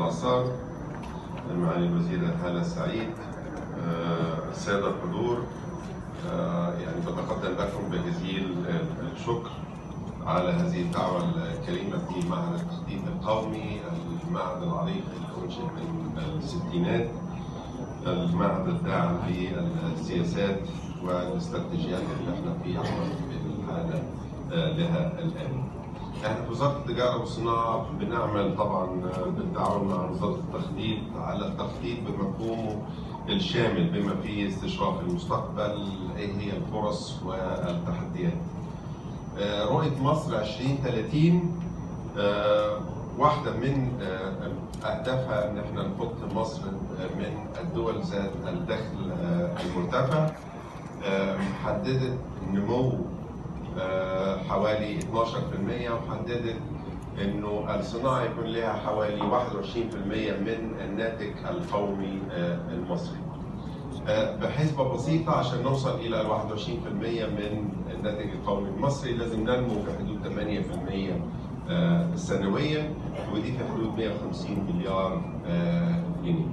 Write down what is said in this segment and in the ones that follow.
الآثار معالي الوزيرة هالة سعيد آه، السادة الحضور آه، يعني بتقدم لكم بجزيل الشكر على هذه الدعوة الكريمة في معهد التخطيط القومي المعهد العريق اللي أنشئ من الستينات المعهد الداعم في السياسات والاستراتيجيات اللي احنا في الحالة آه، لها الآن. احنا في وزارة التجارة والصناعة بنعمل طبعا بالتعاون مع وزارة التخطيط على التخطيط بمفهومه الشامل بما فيه استشراف المستقبل ايه هي الفرص والتحديات. آه، رؤية مصر 2030 آه، واحدة من آه، أهدافها إن إحنا نحط مصر من الدول ذات الدخل آه، المرتفع آه، حددت نمو آه، حوالي 12% وحددت إنه الصناعة يكون لها حوالي 21% من الناتج القومي آه، المصري. آه، بحسبة بسيطة عشان نوصل إلى ال 21% من الناتج القومي المصري لازم ننمو في حدود 8% آه، سنويا ودي في حدود 150 مليار آه، جنيه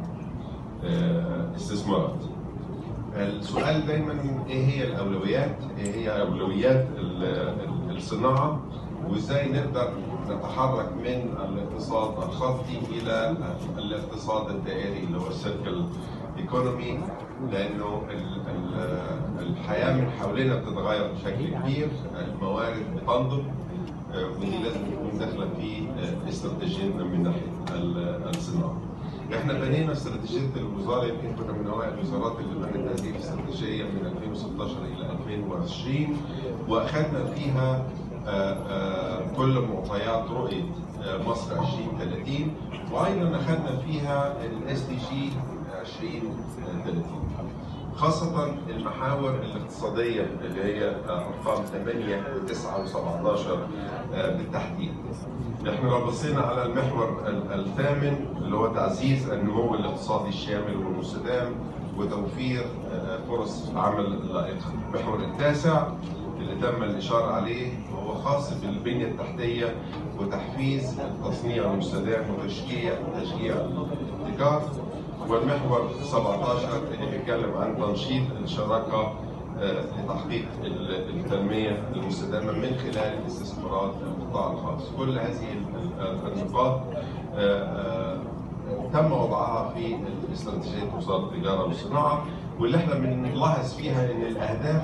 آه، استثمارات. السؤال دايما ايه هي الاولويات؟ ايه هي اولويات ال- ال- الصناعه وازاي نقدر نتحرك من الاقتصاد الخطي الى الاقتصاد الدائري اللي هو السيركل ايكونومي لانه ال- ال- الحياه من حوالينا بتتغير بشكل كبير، الموارد بتنضب آه، ودي لازم تكون داخله في آه، استراتيجيتنا من ناحيه ال- الصناعه. احنا بنينا استراتيجيه الوزاره يمكن كنا من اوائل الوزارات اللي بنت هذه الاستراتيجيه من 2016 الى 2020 واخذنا فيها آه، آه، كل معطيات رؤيه آه، مصر 2030 وايضا اخذنا فيها الاس دي جي 2030 خاصة المحاور الاقتصادية اللي هي أرقام 8 و9 و17 بالتحديد. احنا لو بصينا على المحور ال- الثامن اللي هو تعزيز النمو الاقتصادي الشامل والمستدام وتوفير آه، فرص عمل لائقة. المحور التاسع اللي تم الإشارة عليه وهو خاص بالبنية التحتية وتحفيز التصنيع المستدام وتشجيع تشجيع الابتكار. والمحور 17 اللي بيتكلم عن تنشيط الشراكه آه، لتحقيق ال- التنميه المستدامه من خلال الاستثمارات في القطاع الخاص. كل هذه ال- ال- النقاط آه، آه، تم وضعها في استراتيجيه وزاره التجاره والصناعه واللي احنا بنلاحظ فيها ان الاهداف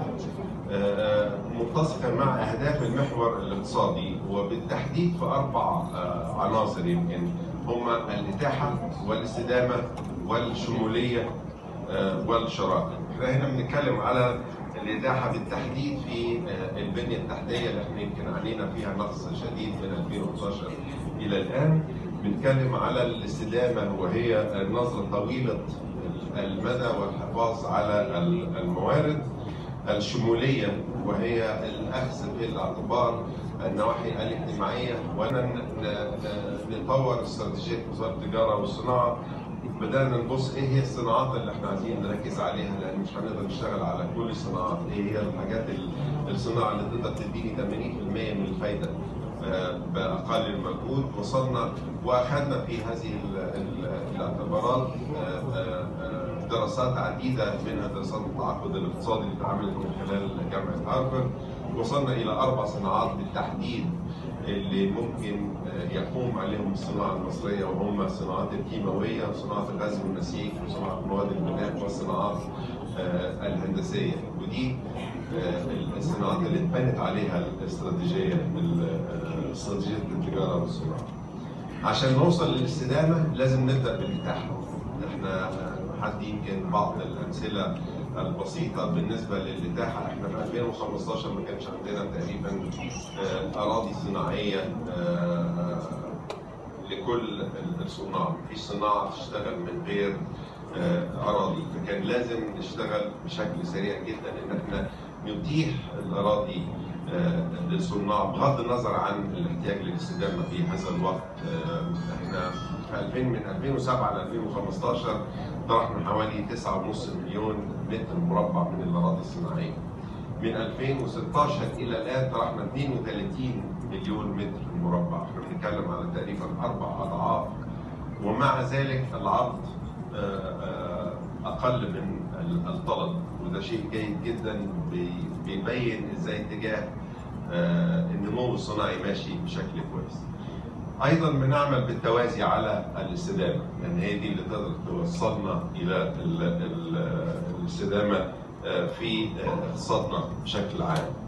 آه، متسقه مع اهداف المحور الاقتصادي وبالتحديد في اربع آه، عناصر يمكن هما الاتاحه والاستدامه والشموليه آه، والشراكه. احنا هنا بنتكلم على الاتاحه بالتحديد في آه، البنيه التحتيه اللي احنا يمكن علينا فيها نقص شديد من 2012 الى الان. بنتكلم على الاستدامه وهي النظره طويله المدى والحفاظ على الموارد. الشموليه وهي الاخذ في الاعتبار النواحي الاجتماعيه وان نطور استراتيجيه وزاره التجاره والصناعه بدانا نبص ايه هي الصناعات اللي احنا عايزين نركز عليها لان مش هنقدر نشتغل على كل الصناعات، ايه هي الحاجات ال- الصناعه اللي تقدر تديني 80% من الفايده آه، باقل المجهود، وصلنا واخذنا في هذه ال- ال- الاعتبارات آه، آه، آه، دراسات عديده منها دراسات التعاقد الاقتصادي اللي اتعملت من خلال جامعه هارفارد، وصلنا الى اربع صناعات بالتحديد اللي ممكن آه، يقوم عليهم الصناعه المصريه وهم الصناعات الكيماويه وصناعه الغاز والنسيج وصناعه مواد البناء والصناعات آه، الهندسيه ودي آه، الصناعات اللي اتبنت عليها الاستراتيجيه ال- آه، استراتيجيه التجاره والصناعه. عشان نوصل للاستدامه لازم نبدا بالاتاحه. احنا حد يمكن بعض الامثله البسيطه بالنسبه للاتاحه احنا في 2015 ما كانش عندنا تقريبا آه، اراضي صناعيه آه، لكل الصناع، مفيش صناعه تشتغل من غير آه، اراضي، فكان لازم نشتغل بشكل سريع جدا ان احنا نتيح الاراضي آه، للصناع بغض النظر عن الاحتياج للاستدامه في هذا الوقت آه، احنا في 2000 من 2007 ل 2015 طرحنا حوالي 9.5 مليون متر مربع من الاراضي الصناعيه. من 2016 الى الان طرحنا 32 مليون متر مربع، احنا بنتكلم على تقريبا اربع اضعاف ومع ذلك العرض آه، آه، اقل من ال- الطلب وده شيء جيد جدا بي- بيبين ازاي اتجاه آه، النمو الصناعي ماشي بشكل كويس. ايضا بنعمل بالتوازي على الاستدامه لان هي دي اللي تقدر توصلنا الى ال- ال- الاستدامه آه، في آه، اقتصادنا بشكل عام.